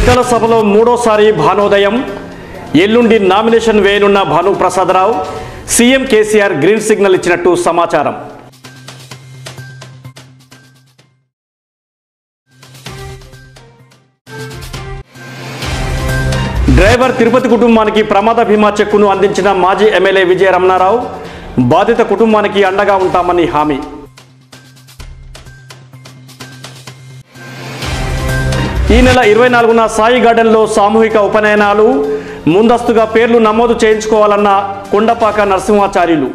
పెద్దల సభలో మూడోసారి భానోదయం ఎల్లుండి నామినేషన్ వేయనున్న Bhanu Prasada Rao CM KCR green signal ఇచ్చినట్టు సమాచారం డ్రైవర్ తిరుపతి కుటుంబానికి ప్రమాద బీమా చెక్కును అందించిన మాజీ ఎమ్మెల్యే విజయ రమణారావు బాధిత కుటుంబానికి అండగా ఉంటామని హామీ ఈ నెల ఇరవై నాలుగున సాయి గార్డెన్లో సామూహిక ఉపనయనాలు ముందస్తుగా పేర్లు నమోదు చేయించుకోవాలన్న కొండపాక నరసింహాచార్యులు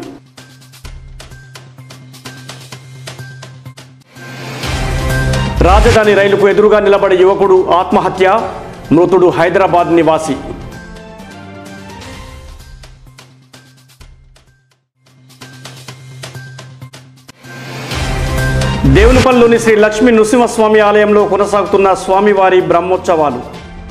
రాజధాని రైలుకు ఎదురుగా నిలబడి యువకుడు ఆత్మహత్య మృతుడు హైదరాబాద్ నివాసి దేవునిపల్లిలోని శ్రీ లక్ష్మీ నృసింహస్వామి ఆలయంలో కొనసాగుతున్న స్వామివారి బ్రహ్మోత్సవాలు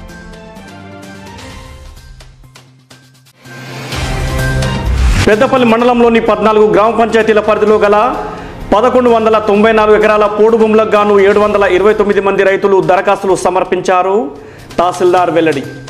పెద్దపల్లి మండలంలోని పద్నాలుగు గ్రామ పంచాయతీల పరిధిలో గల పదకొండు వందల తొంభై నాలుగు ఎకరాల పోడు భూములకు గాను ఏడు వందల ఇరవై తొమ్మిది మంది రైతులు దరఖాస్తులు సమర్పించారు తహసీల్దార్ వెల్లడి